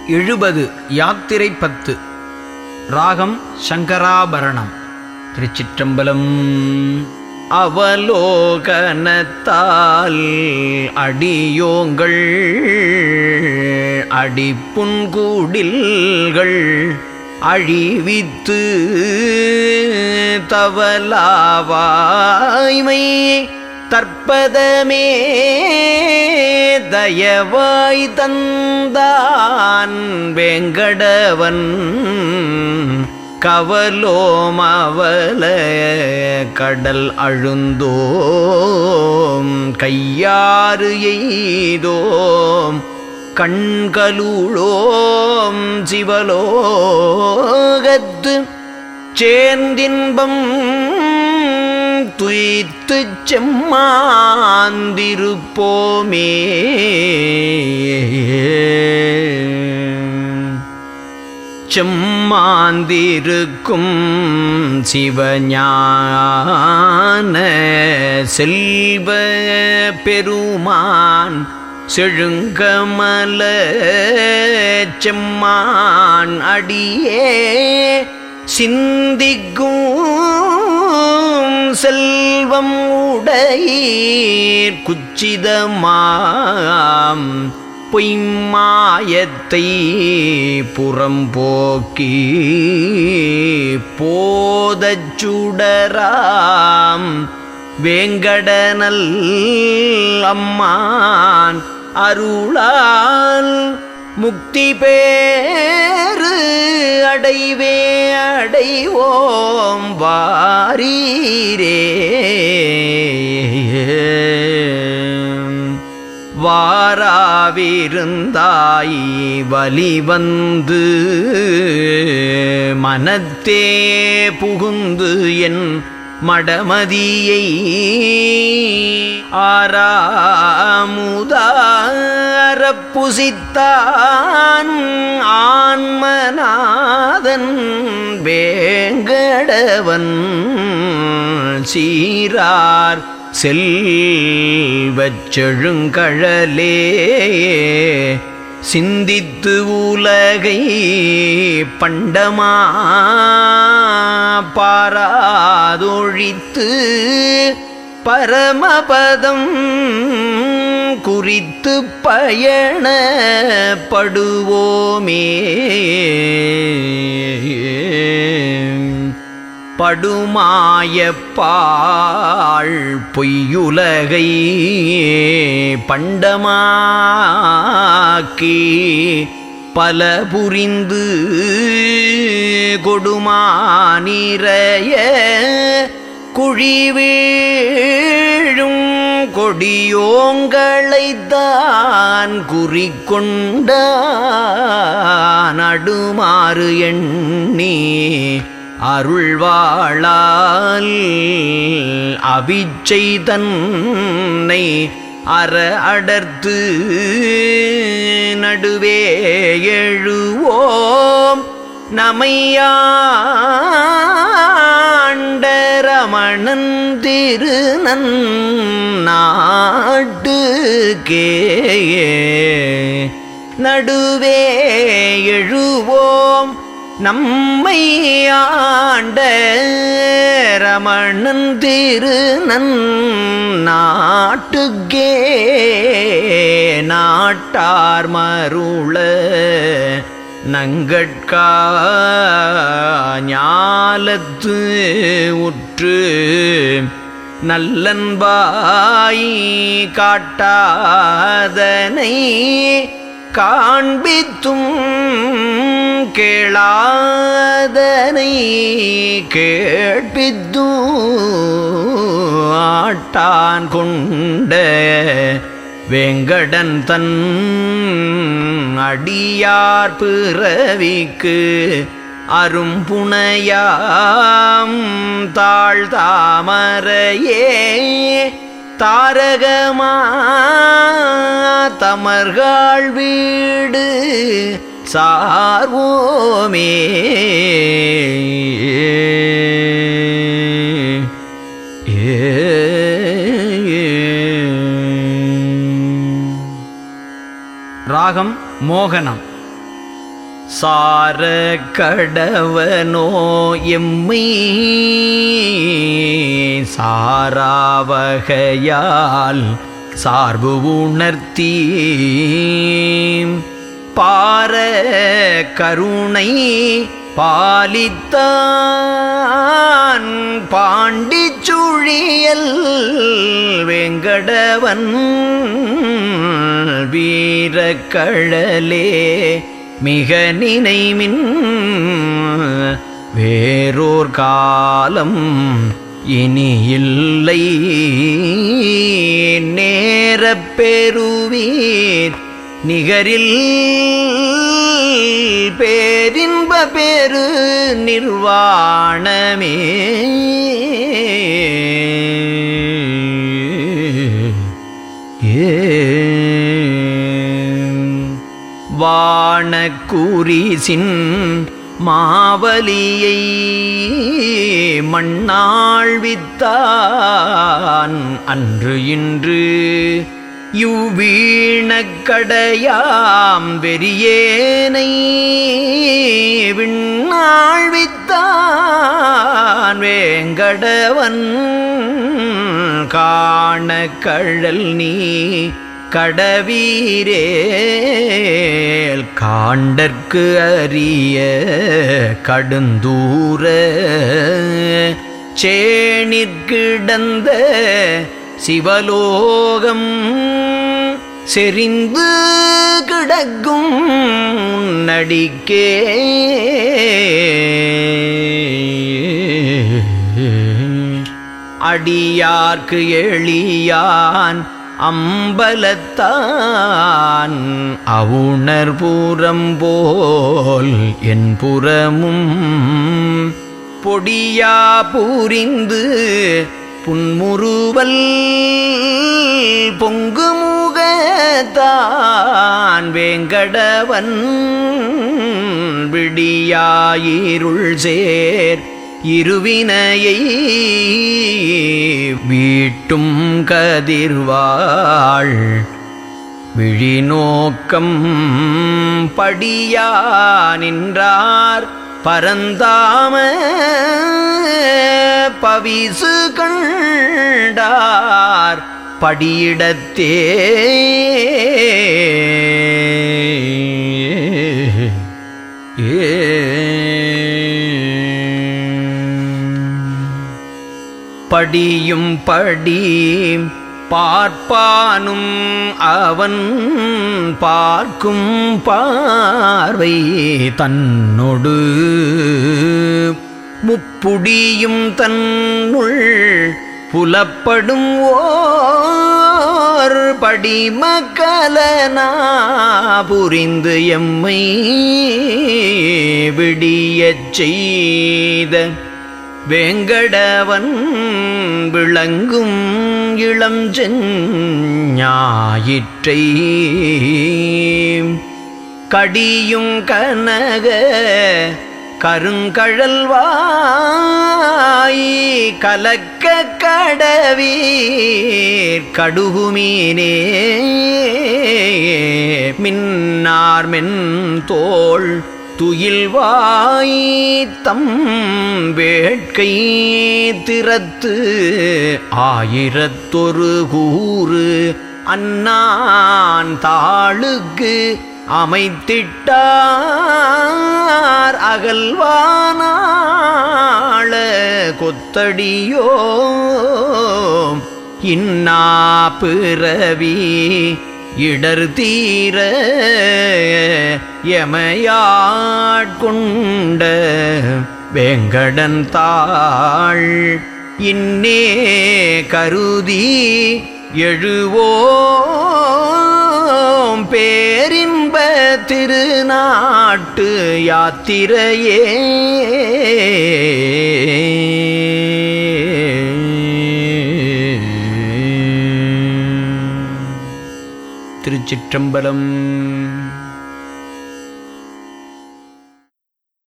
எழுபது யாத்திரை பத்து ராகம் சங்கராபரணம் திருச்சிற்றம்பலம் அவலோகனத்தால் அடியோங்கள் அடிப்புன்கூடில்கள் அழிவித்து தவலாவாய்மை தற்பதமே தயவாய் தந்தான் வெங்கடவன் கவலோமவல கடல் அழுந்தோம் கையாறு எய்தோம் கண்களுளோம் சிவலோகத்து சேர்ந்தின்பம் துய்த்துச் செம்மாந்திருப்போமே செம்மாந்திருக்கும் சிவஞான செல்வ பெருமான் செழுங்கமல செம்மான் அடியே சிந்திக்கும் செல்வம் உடையீர் குச்சிதமாம் பொய்மாயத்தை புறம்போக்கி போதச் சுடராம் வேங்கடனல் அம்மான் அருளால் முக்தி பேரு அடைவே அடைவோம் வாரீரே வாராவிருந்தாய் வலிவந்து மனத்தே புகுந்து என் மடமதியை ஆறாமுதாரப்புசித்தான் ஆன்மநாதன் வேங்கடவன் சீரார் செல்வச் செழுங்கழலே சிந்தித்து உலகை பண்டமா பாராதொழித்து பரமபதம் குறித்து பயணப்படுவோமே படுமாயப்பாள் பொய்யுலகை பண்டமாக்கி பல புரிந்து கொடுமானிறைய குழிவீழும் கொடியோங்களைத்தான் குறிக்கொண்ட நடுமாறு எண்ணி அருள்வாளால் அவிச்சை தன்னை அற அடர்த்து நடுவே எழுவோம் நமையாண்டரமணன் திருநன் நாட்டுக்கே நடுவே எழுவோம் நம்மை ஆண்ட ரமணன் திருநன் நாட்டுக்கே நாட்டார் மருள நங்கட்கா ஞாலத்து உற்று நல்லன்பாய் காட்டாதனை காண்பித்தும் கேளாதனை கேட்பித்தும் ஆட்டான் கொண்ட வெங்கடன் தன் அடியார் பிறவிக்கு அரும்புனையாம் தாழ் தாமரையே தாரகமா தமர்கள் வீடு சார்வோமே ராகம் மோகனம் சார கடவனோ எம்மை சாராவகையால் சார்பு உணர்த்தி பார கருணை பாலித்தான் பாண்டிச்சுழியல் வெங்கடவன் வீரக்கழலே மிக நினைமின் வேறோர் காலம் இனி இல்லை நேரப் பெறுவீர் நிகரில் பேரின்ப பெரு நிர்வாணமே வானக்குரிசின் மாவலியை மண்ணாழ்வித்தான் அன்று இன்று யுவீணக்கடையாம் வெறியேனை விண்ணாழ்வித்தான் வேங்கடவன் காண கழல் நீ கடவீரேல் காண்டற்கு அரிய கடுந்தூர சேணிற்கிடந்த சிவலோகம் செறிந்து கிடக்கும் நடிக்கே அடியார்க்கு எளியான் அம்பலத்தான் அவுணர் புறம் போல் என் புறமும் பொடியா புரிந்து புன்முறுவல் பொங்கு முகத்தான் வேங்கடவன் விடியாயிருள் சேர் இருவினையை வீட்டும் கதிர்வாள் விழிநோக்கம் படியா நின்றார் பரந்தாம பவிசு கண்டார் படியிடத்தே படியும் படி பார்ப்பானும் அவன் பார்க்கும் பார்வை தன்னொடு முப்புடியும் தன்னுள் புலப்படும் ஓர் படிமக்கலனா புரிந்து எம்மை விடியச் செய்த வேங்கடவன் விளங்கும் இளம் ஞாயிற்றை கடியும் கனக கருங்கழல்வாய் கலக்க கடவீர் கடுகுமீனே மின்னார் மென் தோள் துயில்வாய் தம் வேட்கை திறத்து ஆயிரத்தொரு கூறு அன்னான் தாளுக்கு அமைத்திட்டார் அகல்வானாள கொத்தடியோ இன்னா பிறவி இடர் தீர எமையாட்கொண்ட வேங்கடன் தாள் இன்னே கருதி எழுவோம் பேரின்ப திருநாட்டு யாத்திரையே திருச்சிற்றம்பலம்